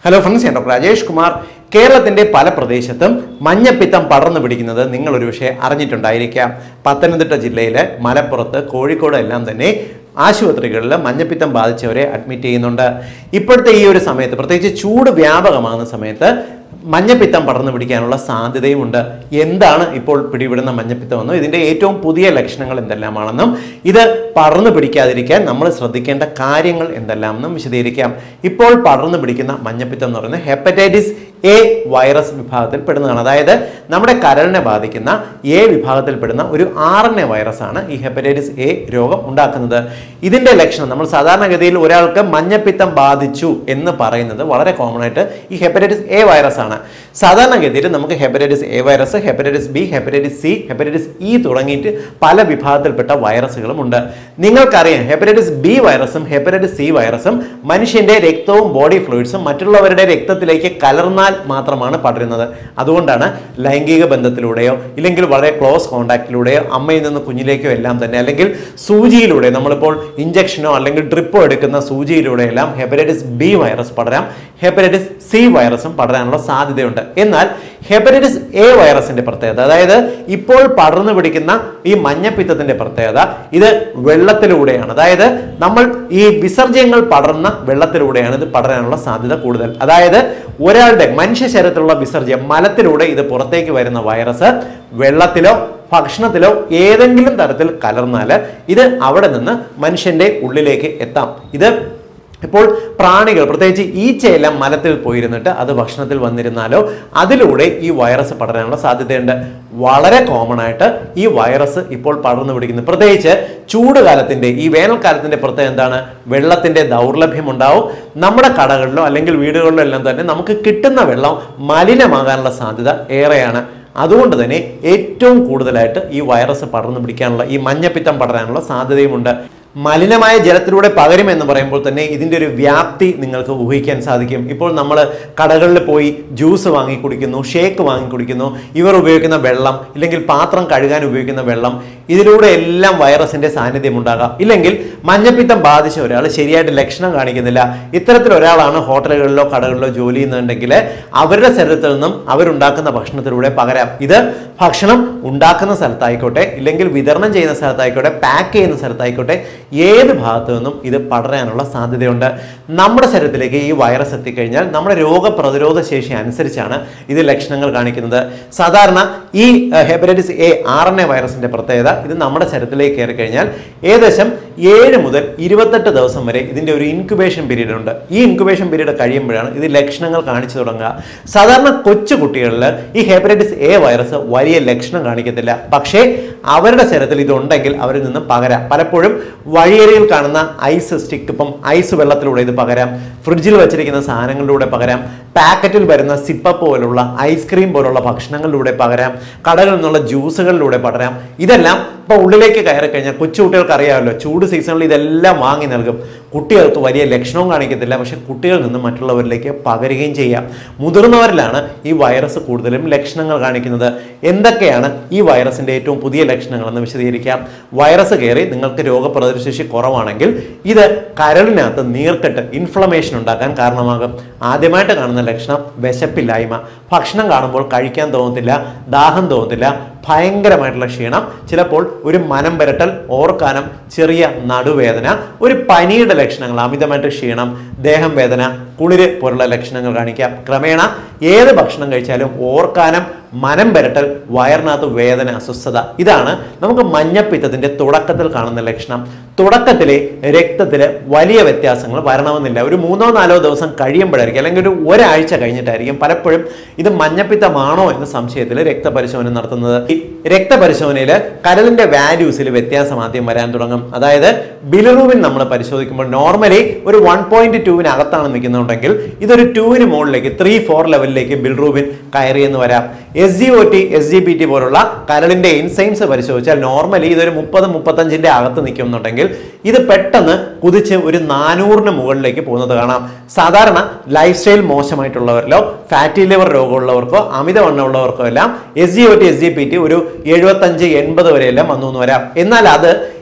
hello friends ഞാൻ doctor Rajesh Kumar കേരളത്തിന്റെ പല പ്രദേശത്തും മഞ്ഞപ്പിത്തം പടർന്നു പിടിക്കുന്നത് നിങ്ങൾ ഒരുപക്ഷെ അറിഞ്ഞിട്ടുണ്ടായിരിക്കാം പത്തനംതിട്ട ജില്ലയിലെ മലപ്പുറത്ത് കോഴിക്കോട് എല്ലാം തന്നെ ആശുപത്രികളിൽ മഞ്ഞപ്പിത്തം ബാധിച്ചവരെ അഡ്മിറ്റ് ചെയ്യുന്നുണ്ട് ഇപ്പോഴത്തെ ഈ ഒരു സമയത്ത് പ്രത്യേകിച്ച് ചൂട് വ്യാപകമാകുന്ന സമയത്ത് മഞ്ഞപ്പിത്തം പടർന്നു പിടിക്കാനുള്ള സാധ്യതയുമുണ്ട് എന്താണ് ഇപ്പോൾ പിടിപെടുന്ന മഞ്ഞപ്പിത്തം എന്നും ഇതിന്റെ ഏറ്റവും പുതിയ ലക്ഷണങ്ങൾ എന്തെല്ലാമാണെന്നും ഇത് പടർന്നു പിടിക്കാതിരിക്കാൻ നമ്മൾ ശ്രദ്ധിക്കേണ്ട കാര്യങ്ങൾ എന്തെല്ലാമെന്നും വിശദീകരിക്കാം ഇപ്പോൾ പടർന്നു പിടിക്കുന്ന മഞ്ഞപ്പിത്തം എന്ന് പറയുന്നത് ഹെപ്പറ്റൈറ്റിസ് എ വൈറസ് വിഭാഗത്തിൽ പെടുന്നതാണ് അതായത് നമ്മുടെ കരളിനെ ബാധിക്കുന്ന എ വിഭാഗത്തിൽപ്പെടുന്ന ഒരു ആർ എൻ എ വൈറസാണ് ഈ ഹെപ്പറ്റൈറ്റിസ് എ രോഗം ഉണ്ടാക്കുന്നത് ഇതിന്റെ ലക്ഷണം നമ്മൾ സാധാരണഗതിയിൽ ഒരാൾക്ക് മഞ്ഞപ്പിത്തം ബാധിച്ചു എന്ന് പറയുന്നത് വളരെ കോമൺ ആയിട്ട് ഈ ഹെപ്പറ്റൈറ്റിസ് എ വൈറസ് ആണ് സാധാരണഗതിയിൽ നമുക്ക് hepatitis A virus hepatitis B hepatitis C hepatitis E തുടങ്ങിയിട്ട് പല വിഭാഗത്തിൽപ്പെട്ട വൈറസുകളും ഉണ്ട് നിങ്ങൾക്കറിയാം ഹെപ്പറ്റൈറ്റിസ് ബി വൈറസും ഹെപ്പറ്റൈറ്റിസ് സി വൈറസും മനുഷ്യന്റെ രക്തവും ബോഡി ഫ്ലൂയിഡ്സും മറ്റുള്ളവരുടെ രക്തത്തിലേക്ക് കലർന്നാൽ മാത്രമാണ് പടരുന്നത് അതുകൊണ്ടാണ് ലൈംഗിക ബന്ധത്തിലൂടെയോ ഇല്ലെങ്കിൽ വളരെ ക്ലോസ് കോണ്ടാക്റ്റിലൂടെയോ അമ്മയിൽ നിന്ന് കുഞ്ഞിലേക്കോ എല്ലാം തന്നെ അല്ലെങ്കിൽ സൂചിയിലൂടെ നമ്മളിപ്പോൾ ഇഞ്ചക്ഷനോ അല്ലെങ്കിൽ ഡ്രിപ്പോ എടുക്കുന്ന സൂചിയിലൂടെ എല്ലാം ഹെപ്പറ്റൈറ്റിസ് ബി വൈറസ് പടരാം ഹെപ്പറ്റൈറ്റിസ് സി വൈറസും പടരാനുള്ള സാധ്യതയുണ്ട് എന്നാൽ ഹെപ്പറ്റൈറ്റിസ് എ വൈറസിന്റെ പ്രത്യേകത അതായത് ഇപ്പോൾ പടർന്നു പിടിക്കുന്ന ഈ മഞ്ഞപ്പിത്തത്തിന്റെ പ്രത്യേകത ഇത് വെള്ളത്തിലൂടെയാണ് അതായത് നമ്മൾ ഈ വിസർജ്യങ്ങൾ പടർന്ന വെള്ളത്തിലൂടെയാണ് ഇത് പടരാനുള്ള സാധ്യത കൂടുതൽ അതായത് ഒരാളുടെ മനുഷ്യ ശരീരത്തിലുള്ള വിസർജ്യം മലത്തിലൂടെ ഇത് പുറത്തേക്ക് വരുന്ന വൈറസ് വെള്ളത്തിലോ ഭക്ഷണത്തിലോ ഏതെങ്കിലും തരത്തിൽ കലർന്നാൽ ഇത് അവിടെ നിന്ന് മനുഷ്യന്റെ ഉള്ളിലേക്ക് എത്താം ഇത് ഇപ്പോൾ പ്രാണികൾ പ്രത്യേകിച്ച് ഈച്ചയെല്ലാം മലത്തിൽ പോയിരുന്നിട്ട് അത് ഭക്ഷണത്തിൽ വന്നിരുന്നാലോ അതിലൂടെ ഈ വൈറസ് പടരാനുള്ള സാധ്യതയുണ്ട് വളരെ കോമൺ ആയിട്ട് ഈ വൈറസ് ഇപ്പോൾ പടർന്നു പിടിക്കുന്നു പ്രത്യേകിച്ച് ചൂട് കാലത്തിന്റെ ഈ വേനൽക്കാലത്തിന്റെ പ്രത്യേകത എന്താണ് വെള്ളത്തിന്റെ ദൗർലഭ്യം ഉണ്ടാവും നമ്മുടെ കടകളിലോ അല്ലെങ്കിൽ വീടുകളിലോ എല്ലാം തന്നെ നമുക്ക് കിട്ടുന്ന വെള്ളം മലിനമാകാനുള്ള സാധ്യത ഏറെയാണ് അതുകൊണ്ട് തന്നെ ഏറ്റവും കൂടുതലായിട്ട് ഈ വൈറസ് പടർന്നു പിടിക്കാനുള്ള ഈ മഞ്ഞപ്പിത്തം പടരാനുള്ള സാധ്യതയുമുണ്ട് മലിനമായ ജലത്തിലൂടെ പകരും എന്ന് പറയുമ്പോൾ തന്നെ ഇതിൻ്റെ ഒരു വ്യാപ്തി നിങ്ങൾക്ക് ഊഹിക്കാൻ സാധിക്കും ഇപ്പോൾ നമ്മൾ കടകളിൽ പോയി ജ്യൂസ് വാങ്ങി കുടിക്കുന്നു ഷേക്ക് വാങ്ങി കുടിക്കുന്നു ഇവർ ഉപയോഗിക്കുന്ന വെള്ളം ഇല്ലെങ്കിൽ പാത്രം കഴുകാൻ ഉപയോഗിക്കുന്ന വെള്ളം ഇതിലൂടെ എല്ലാം വൈറസിന്റെ സാന്നിധ്യം ഉണ്ടാകാം ഇല്ലെങ്കിൽ മഞ്ഞപ്പിത്തം ബാധിച്ച ഒരാൾ ശരിയായിട്ട് ലക്ഷണം കാണിക്കുന്നില്ല ഇത്തരത്തിൽ ഒരാളാണ് ഹോട്ടലുകളിലോ കടകളിലോ ജോലി ചെയ്യുന്നുണ്ടെങ്കിൽ അവരുടെ ശരീരത്തിൽ നിന്നും അവരുണ്ടാക്കുന്ന ഭക്ഷണത്തിലൂടെ പകരാം ഇത് ഭക്ഷണം ഉണ്ടാക്കുന്ന സ്ഥലത്തായിക്കോട്ടെ ഇല്ലെങ്കിൽ വിതരണം ചെയ്യുന്ന സ്ഥലത്തായിക്കോട്ടെ പാക്ക് ചെയ്യുന്ന സ്ഥലത്തായിക്കോട്ടെ ഏത് ഭാഗത്തു നിന്നും ഇത് പടരാനുള്ള സാധ്യതയുണ്ട് നമ്മുടെ ശരീരത്തിലേക്ക് ഈ വൈറസ് എത്തിക്കഴിഞ്ഞാൽ നമ്മുടെ രോഗപ്രതിരോധ ശേഷി അനുസരിച്ചാണ് ഇത് ലക്ഷണങ്ങൾ കാണിക്കുന്നത് സാധാരണ ഈ hepatitis A R N A വൈറസിന്റെ പ്രത്യേകത ഇത് നമ്മുടെ ശരീരത്തിലേക്ക് കയറി കഴിഞ്ഞാൽ ഏകദേശം ഏഴ് മുതൽ ഇരുപത്തെട്ട് ദിവസം വരെ ഇതിന്റെ ഒരു ഇൻക്യുബേഷൻ പീരീഡ് ഉണ്ട് ഈ ഇൻക്യുബേഷൻ പീരീഡ് കഴിയുമ്പോഴാണ് ഇത് ലക്ഷണങ്ങൾ കാണിച്ചു തുടങ്ങുക സാധാരണ കൊച്ചു കുട്ടികളിൽ ഈ ഹെപ്പറ്റൈറ്റിസ് എ വൈറസ് വലിയ ലക്ഷണം കാണിക്കത്തില്ല പക്ഷേ അവരുടെ ശരീരത്തിൽ ഇതുണ്ടെങ്കിൽ അവരിൽ നിന്ന് പകരാം പലപ്പോഴും വഴിയരിയിൽ കാണുന്ന ഐസ് സ്റ്റിക്ക് ഇപ്പം ഐസ് വെള്ളത്തിലൂടെ ഇത് പകരാം ഫ്രിഡ്ജിൽ വെച്ചിരിക്കുന്ന സാധനങ്ങളിലൂടെ പകരാം പാക്കറ്റിൽ വരുന്ന സിപ്പപ്പ് പോലുള്ള ഐസ്ക്രീം പോലുള്ള ഭക്ഷണങ്ങളിലൂടെ പകരാം കടകളിൽ നിന്നുള്ള ജ്യൂസുകളിലൂടെ പകരാം ഇതെല്ലാം ഇപ്പോൾ ഉള്ളിലേക്ക് കയറി കഴിഞ്ഞാൽ കൊച്ചു കുട്ടികൾക്ക് അറിയാമല്ലോ ചൂട് സീസണിൽ ഇതെല്ലാം വാങ്ങി നൽകും കുട്ടികൾക്ക് വലിയ ലക്ഷണവും കാണിക്കത്തില്ല പക്ഷെ കുട്ടികളിൽ നിന്ന് മറ്റുള്ളവരിലേക്ക് പകരുകയും ചെയ്യാം മുതിർന്നവരിലാണ് ഈ വൈറസ് കൂടുതലും ലക്ഷണങ്ങൾ കാണിക്കുന്നത് എന്തൊക്കെയാണ് ഈ വൈറസിന്റെ ഏറ്റവും പുതിയ ലക്ഷണങ്ങൾ എന്ന് വിശദീകരിക്കാം വൈറസ് കയറി നിങ്ങൾക്ക് രോഗപ്രതിരോധശേഷി കുറവാണെങ്കിൽ ഇത് കരളിനകത്ത് നീർക്കെട്ട് ഇൻഫ്ലമേഷൻ ഉണ്ടാക്കാൻ കാരണമാകും ആദ്യമായിട്ട് കാണുന്ന ലക്ഷണം വിശപ്പില്ലായ്മ ഭക്ഷണം കാണുമ്പോൾ കഴിക്കാൻ തോന്നത്തില്ല ദാഹം തോന്നത്തില്ല ഭയങ്കരമായിട്ടുള്ള ക്ഷീണം ചിലപ്പോൾ ഒരു മനം വരട്ടൽ ഓർക്കാനം ചെറിയ നടുവേദന ഒരു പനിയുടെ ലക്ഷണങ്ങൾ അമിതമായിട്ട് ക്ഷീണം ദേഹം വേദന കുളിര് പോലുള്ള ലക്ഷണങ്ങൾ കാണിക്കാം ക്രമേണ ഏത് ഭക്ഷണം കഴിച്ചാലും ഓർക്കാനം മനം വരട്ടൽ വയറിനകത്ത് വേദന അസ്വസ്ഥത ഇതാണ് നമുക്ക് മഞ്ഞപ്പിത്തത്തിന്റെ തുടക്കത്തിൽ കാണുന്ന ലക്ഷണം തുടക്കത്തിലെ രക്തത്തില് വലിയ വ്യത്യാസങ്ങൾ വരണമെന്നില്ല ഒരു മൂന്നോ നാലോ ദിവസം കഴിയുമ്പോഴായിരിക്കും അല്ലെങ്കിൽ ഒരു ഒരാഴ്ച കഴിഞ്ഞിട്ടായിരിക്കും പലപ്പോഴും ഇത് മഞ്ഞപ്പിത്തമാണോ എന്ന സംശയത്തിൽ രക്തപരിശോധന നടത്തുന്നത് ഈ രക്തപരിശോധനയിൽ കരളിന്റെ വാല്യൂസിൽ വ്യത്യാസം ആദ്യം വരാൻ തുടങ്ങും അതായത് ബിലിറൂബിൻ നമ്മൾ പരിശോധിക്കുമ്പോൾ നോർമലി ഒരു വൺ പോയിന്റ് ടൂവിനകത്താണ് നിൽക്കുന്നുണ്ടെങ്കിൽ ഇതൊരു ടൂവിന് മുകളിലേക്ക് ത്രീ ഫോർ ലെവലിലേക്ക് ബിൽറൂബിൻ കയറിയെന്ന് വരാം S G O T S G B T പോലുള്ള കരളിന്റെ എൻസൈംസ് പരിശോധിച്ചാൽ നോർമലി ഇതൊരു മുപ്പത് മുപ്പത്തഞ്ചിന്റെ അകത്ത് നിൽക്കുന്നുണ്ടെങ്കിൽ ഇത് പെട്ടെന്ന് കുതിച്ച് ഒരു നാനൂറിന് മുകളിലേക്ക് പോകുന്നത് കാണാം സാധാരണ ലൈഫ് സ്റ്റൈൽ മോശമായിട്ടുള്ളവരിലോ ഫാറ്റി ലിവർ രോഗമുള്ളവർക്കോ അമിതവണ്ണമുള്ളവർക്കോ എല്ലാം S G O T S G P T ഒരു എഴുപത്തഞ്ച് എൺപത് വരെയെല്ലാം വന്നു എന്ന് വരാം എന്നാൽ അത്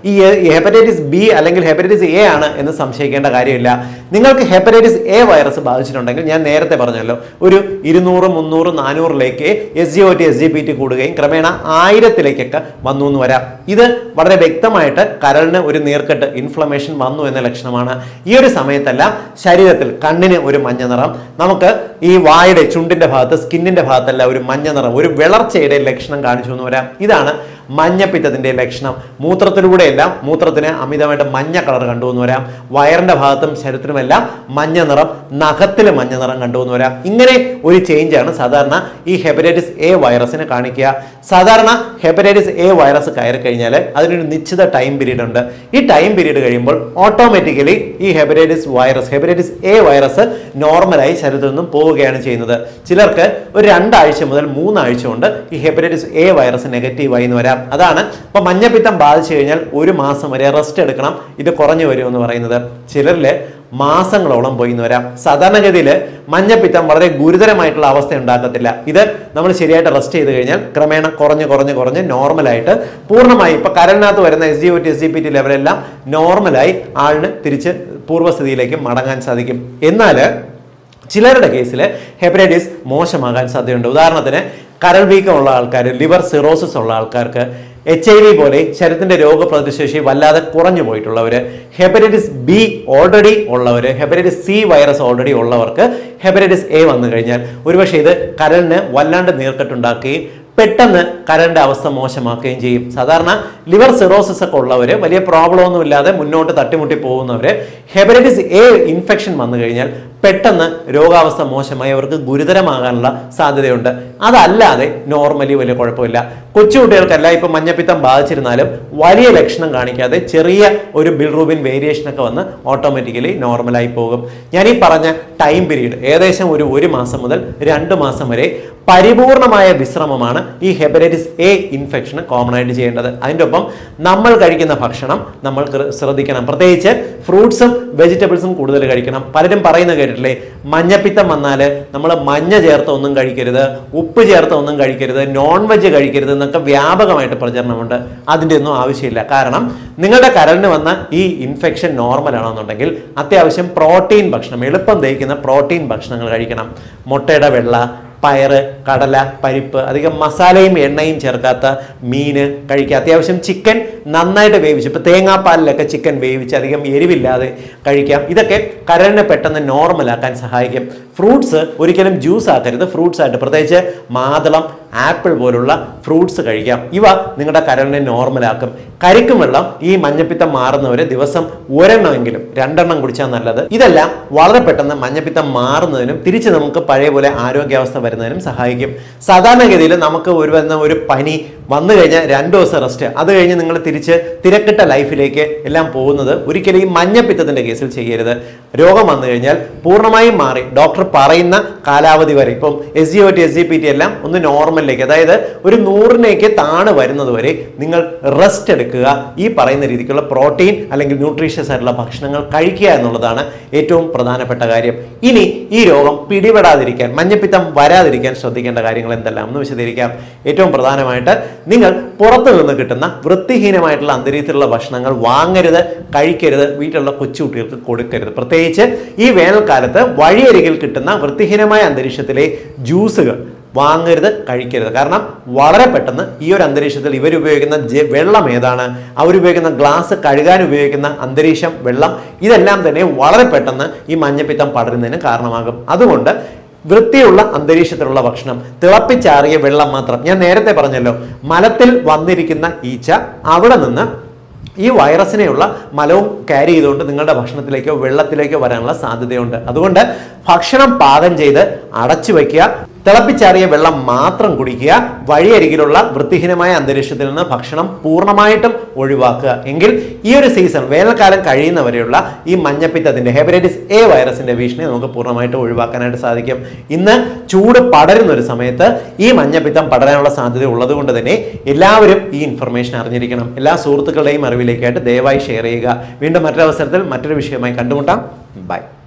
ഈ ഹെപ്പറ്റൈറ്റിസ് ബി അല്ലെങ്കിൽ ഹെപ്പറ്റൈറ്റിസ് എ ആണ് എന്ന് സംശയിക്കേണ്ട കാര്യമില്ല നിങ്ങൾക്ക് ഹെപ്പറ്റൈറ്റിസ് എ വൈറസ് ബാധിച്ചിട്ടുണ്ടെങ്കിൽ ഞാൻ നേരത്തെ പറഞ്ഞല്ലോ ഒരു ഇരുന്നൂറ് മുന്നൂറ് നാനൂറിലേക്ക് S G O T S G P T കൂടുകയും ക്രമേണ ആയിരത്തിലേക്കൊക്കെ വന്നു എന്ന് വരാം ഇത് വളരെ വ്യക്തമായിട്ട് കരളിന് ഒരു നീർക്കെട്ട് ഇൻഫ്ലമേഷൻ വന്നു എന്ന ലക്ഷണമാണ് ഈ ഒരു സമയത്തെല്ലാം ശരീരത്തിൽ കണ്ണിന് ഒരു മഞ്ഞ നിറം നമുക്ക് ഈ വായുടെ ചുണ്ടിന്റെ ഭാഗത്ത് സ്കിന്നിന്റെ ഭാഗത്തെല്ലാം ഒരു മഞ്ഞ നിറം ഒരു വിളർച്ചയുടെ ലക്ഷണം കാണിച്ചു എന്ന് വരാം ഇതാണ് മഞ്ഞപ്പിത്തത്തിന്റെ ലക്ഷണം മൂത്രത്തിലൂടെയെല്ലാം മൂത്രത്തിന് അമിതമായിട്ട് മഞ്ഞ കളർ കണ്ടുവന്ന് വരാം വയറിന്റെ ഭാഗത്തും ശരീരത്തിലുമെല്ലാം മഞ്ഞ നിറം നഖത്തിൽ മഞ്ഞ നിറം കണ്ടുവന്ന് വരാം ഇങ്ങനെ ഒരു ചേഞ്ചാണ് സാധാരണ ഈ ഹെപ്പറ്റൈറ്റിസ് എ വൈറസിന് കാണിക്കുക സാധാരണ ഹെപ്പറ്റൈറ്റിസ് എ വൈറസ് കയറി കഴിഞ്ഞാൽ അതിനൊരു നിശ്ചിത ടൈം പീരീഡ് ഉണ്ട് ഈ ടൈം പീരീഡ് കഴിയുമ്പോൾ ഓട്ടോമാറ്റിക്കലി ഈ hepatitis virus hepatitis A virus നോർമലായി ശരീരത്തിൽ നിന്നും പോവുകയാണ് ചെയ്യുന്നത് ചിലർക്ക് ഒരു രണ്ടാഴ്ച മുതൽ മൂന്നാഴ്ച കൊണ്ട് ഈ ഹെപ്പറ്റൈറ്റിസ് എ വൈറസ് നെഗറ്റീവായി എന്ന് വരാം അതാണ് ഇപ്പൊ മഞ്ഞപ്പിത്തം ബാധിച്ചു കഴിഞ്ഞാൽ ഒരു മാസം വരെ റെസ്റ്റ് എടുക്കണം ഇത് കുറഞ്ഞു വരും എന്ന് പറയുന്നത് ചിലരിൽ മാസങ്ങളോളം പോയി എന്ന് വരാം സാധാരണഗതിയിൽ മഞ്ഞപ്പിത്തം വളരെ ഗുരുതരമായിട്ടുള്ള അവസ്ഥ ഉണ്ടാക്കത്തില്ല ഇത് നമ്മൾ ശരിയായിട്ട് റെസ്റ്റ് ചെയ്ത് കഴിഞ്ഞാൽ ക്രമേണ കുറഞ്ഞ് കുറഞ്ഞ് കുറഞ്ഞ് നോർമലായിട്ട് പൂർണ്ണമായി ഇപ്പൊ കരളിനകത്ത് വരുന്ന S G O T S G P T ലെവലെല്ലാം നോർമലായി ആളിന് തിരിച്ച് പൂർവ്വസ്ഥിതിയിലേക്ക് മടങ്ങാൻ സാധിക്കും എന്നാൽ ചിലരുടെ കേസിൽ ഹെപ്പറ്റൈറ്റിസ് മോശമാകാൻ സാധ്യതയുണ്ട് ഉദാഹരണത്തിന് കരൾ വീക്കമുള്ള ആൾക്കാർ ലിവർ സിറോസിസ് ഉള്ള ആൾക്കാർക്ക് എച്ച് ഐ വി പോലെ ശരീരത്തിന്റെ രോഗപ്രതിശേഷി വല്ലാതെ കുറഞ്ഞു പോയിട്ടുള്ളവർ ഹെപ്പറ്റൈറ്റിസ് ബി ഓൾറെഡി ഉള്ളവർ ഹെപ്പറ്റൈറ്റിസ് സി വൈറസ് ഓൾറെഡി ഉള്ളവർക്ക് ഹെപ്പറ്റൈറ്റിസ് എ വന്നു കഴിഞ്ഞാൽ ഒരുപക്ഷെ ഇത് കരളിന് വല്ലാണ്ട് നീർക്കെട്ടുണ്ടാക്കുകയും പെട്ടെന്ന് കരളിന്റെ അവസ്ഥ മോശമാക്കുകയും ചെയ്യും സാധാരണ ലിവർ സിറോസിസ് ഒക്കെ ഉള്ളവർ വലിയ പ്രോബ്ലം ഒന്നും ഇല്ലാതെ മുന്നോട്ട് തട്ടിമുട്ടി പോകുന്നവർ ഹെപ്പറ്റൈറ്റിസ് എ ഇൻഫെക്ഷൻ വന്നു കഴിഞ്ഞാൽ പെട്ടെന്ന് രോഗാവസ്ഥ മോശമായി അവർക്ക് ഗുരുതരമാകാനുള്ള സാധ്യതയുണ്ട് അതല്ലാതെ നോർമലി വലിയ കുഴപ്പമില്ല കൊച്ചുകുട്ടികൾക്കല്ല ഇപ്പൊ മഞ്ഞപ്പിത്തം ബാധിച്ചിരുന്നാലും വലിയ ലക്ഷണം കാണിക്കാതെ ചെറിയ ഒരു ബിൽറൂബിൻ വേരിയേഷൻ ഒക്കെ വന്ന് ഓട്ടോമാറ്റിക്കലി നോർമലായി പോകും ഞാൻ ഈ പറഞ്ഞ ടൈം പീരീഡ് ഏകദേശം ഒരു ഒരു മാസം മുതൽ രണ്ട് മാസം വരെ പരിപൂർണമായ വിശ്രമമാണ് ഈ ഹെപ്പറ്റൈറ്റിസ് എ ഇൻഫെക്ഷന് കോമൺ ആയിട്ട് ചെയ്യേണ്ടത് അതിൻ്റെ ഒപ്പം നമ്മൾ കഴിക്കുന്ന ഭക്ഷണം നമ്മൾ കൃ- ശ്രദ്ധിക്കണം പ്രത്യേകിച്ച് ഫ്രൂട്ട്സും വെജിറ്റബിൾസും കൂടുതൽ കഴിക്കണം പലരും പറയുന്ന കേട്ടിട്ടില്ലേ മഞ്ഞപ്പിത്തം വന്നാൽ നമ്മൾ മഞ്ഞ ചേർത്ത ഒന്നും കഴിക്കരുത് ഉപ്പ് ചേർത്ത ഒന്നും കഴിക്കരുത് നോൺ വെജ് കഴിക്കരുത് എന്നൊക്കെ വ്യാപകമായിട്ട് പ്രചരണമുണ്ട് അതിൻ്റെ ഒന്നും ആവശ്യമില്ല കാരണം നിങ്ങളുടെ കരളിന് വന്ന ഈ ഇൻഫെക്ഷൻ നോർമൽ ആണെന്നുണ്ടെങ്കിൽ അത്യാവശ്യം പ്രോട്ടീൻ ഭക്ഷണം എളുപ്പം ദഹിക്കുന്ന പ്രോട്ടീൻ ഭക്ഷണങ്ങൾ കഴിക്കണം മുട്ടയുടെ വെള്ള പയറ് കടല പരിപ്പ് അധികം മസാലയും എണ്ണയും ചേർക്കാത്ത മീന് കഴിക്കുക അത്യാവശ്യം ചിക്കൻ നന്നായിട്ട് വേവിച്ച് ഇപ്പൊ തേങ്ങാപ്പാലിലൊക്കെ ചിക്കൻ വേവിച്ച് അധികം എരിവില്ലാതെ കഴിക്കാം ഇതൊക്കെ കരളിനെ പെട്ടെന്ന് നോർമലാക്കാൻ സഹായിക്കും ഫ്രൂട്ട്സ് ഒരിക്കലും ജ്യൂസ് ആക്കരുത് ഫ്രൂട്ട്സ് ആയിട്ട് പ്രത്യേകിച്ച് മാതളം ആപ്പിൾ പോലുള്ള ഫ്രൂട്ട്സ് കഴിക്കാം ഇവ നിങ്ങളുടെ കരളിനെ നോർമലാക്കും കരിക്കും വെള്ളം ഈ മഞ്ഞപ്പിത്തം മാറുന്നവര് ദിവസം ഒരെണ്ണമെങ്കിലും രണ്ടെണ്ണം കുടിച്ചാൽ നല്ലത് ഇതെല്ലാം വളരെ പെട്ടെന്ന് മഞ്ഞപ്പിത്തം മാറുന്നതിനും തിരിച്ച് നമുക്ക് പഴയ പോലെ ആരോഗ്യാവസ്ഥ വരുന്നതിനും സഹായിക്കും സാധാരണഗതിയിൽ നമുക്ക് ഒരു വന്ന ഒരു പനി വന്നു കഴിഞ്ഞാൽ രണ്ടു ദിവസം റെസ്റ്റ് അത് കഴിഞ്ഞ് നിങ്ങൾ തിരിച്ച് തിരക്കിട്ട ലൈഫിലേക്ക് എല്ലാം പോകുന്നത് ഒരിക്കലും ഈ മഞ്ഞപ്പിത്തത്തിന്റെ കേസിൽ ചെയ്യരുത് രോഗം വന്നു കഴിഞ്ഞാൽ പൂർണ്ണമായും മാറി ഡോക്ടർ പറയുന്ന കാലാവധി വരെ ഇപ്പം S G O T S G P T എല്ലാം ഒന്ന് നോർമലിലേക്ക് അതായത് ഒരു നൂറിലേക്ക് താണ് വരുന്നത് വരെ നിങ്ങൾ റെസ്റ്റ് എടുക്കുക ഈ പറയുന്ന രീതിക്കുള്ള പ്രോട്ടീൻ അല്ലെങ്കിൽ ന്യൂട്രീഷ്യസ് ആയിട്ടുള്ള ഭക്ഷണങ്ങൾ കഴിക്കുക എന്നുള്ളതാണ് ഏറ്റവും പ്രധാനപ്പെട്ട കാര്യം ഇനി ഈ രോഗം പിടിപെടാതിരിക്കാൻ മഞ്ഞപ്പിത്തം വരാതിരിക്കാൻ ശ്രദ്ധിക്കേണ്ട കാര്യങ്ങൾ എന്തെല്ലാം എന്ന് വിശദീകരിക്കാം ഏറ്റവും പ്രധാനമായിട്ട് നിങ്ങൾ പുറത്തു നിന്ന് കിട്ടുന്ന വൃത്തിഹീനമായിട്ടുള്ള അന്തരീക്ഷത്തിലുള്ള ഭക്ഷണങ്ങൾ വാങ്ങരുത് കഴിക്കരുത് വീട്ടിലുള്ള കൊച്ചുകുട്ടികൾക്ക് കൊടുക്കരുത് പ്രത്യേകിച്ച് ഈ വേനൽക്കാലത്ത് വഴിയരികിൽ കിട്ടുന്ന വൃത്തിഹീനമായ അന്തരീക്ഷത്തിലെ ജ്യൂസുകൾ വാങ്ങരുത് കഴിക്കരുത് കാരണം വളരെ പെട്ടെന്ന് ഈ ഒരു അന്തരീക്ഷത്തിൽ ഇവർ ഉപയോഗിക്കുന്ന ജെ- വെള്ളം ഏതാണ് അവരുപയോഗിക്കുന്ന ഗ്ലാസ് കഴുകാൻ ഉപയോഗിക്കുന്ന അന്തരീക്ഷം വെള്ളം ഇതെല്ലാം തന്നെ വളരെ പെട്ടെന്ന് ഈ മഞ്ഞപ്പിത്തം പടരുന്നതിന് കാരണമാകും അതുകൊണ്ട് വൃത്തിയുള്ള അന്തരീക്ഷത്തിലുള്ള ഭക്ഷണം തിളപ്പിച്ചാറിയ വെള്ളം മാത്രം ഞാൻ നേരത്തെ പറഞ്ഞല്ലോ മലത്തിൽ വന്നിരിക്കുന്ന ഈച്ച അവിടെ നിന്ന് ഈ വൈറസിനെയുള്ള മലവും ക്യാരി ചെയ്തുകൊണ്ട് നിങ്ങളുടെ ഭക്ഷണത്തിലേക്കോ വെള്ളത്തിലേക്കോ വരാനുള്ള സാധ്യതയുണ്ട് അതുകൊണ്ട് ഭക്ഷണം പാകം ചെയ്ത് അടച്ചു വയ്ക്കുക തിളപ്പിച്ചാറിയ വെള്ളം മാത്രം കുടിക്കുക വഴിയരികിലുള്ള വൃത്തിഹീനമായ അന്തരീക്ഷത്തിൽ നിന്ന് ഭക്ഷണം പൂർണ്ണമായിട്ടും ഒഴിവാക്കുക എങ്കിൽ ഈ ഒരു സീസൺ വേനൽക്കാലം കഴിയുന്നവരെയുള്ള ഈ മഞ്ഞപ്പിത്തത്തിന്റെ ഹെപ്പറ്റൈറ്റിസ് എ വൈറസിന്റെ ഭീഷണി നമുക്ക് പൂർണ്ണമായിട്ട് ഒഴിവാക്കാനായിട്ട് സാധിക്കും ഇന്ന് ചൂട് പടരുന്ന ഒരു സമയത്ത് ഈ മഞ്ഞപ്പിത്തം പടരാനുള്ള സാധ്യത ഉള്ളത് കൊണ്ട് തന്നെ എല്ലാവരും ഈ ഇൻഫർമേഷൻ അറിഞ്ഞിരിക്കണം എല്ലാ സുഹൃത്തുക്കളുടെയും അറിവിലേക്കായിട്ട് ദയവായി ഷെയർ ചെയ്യുക വീണ്ടും മറ്റൊരവസരത്തിൽ മറ്റൊരു വിഷയമായി കണ്ടുമുട്ടാം ബൈ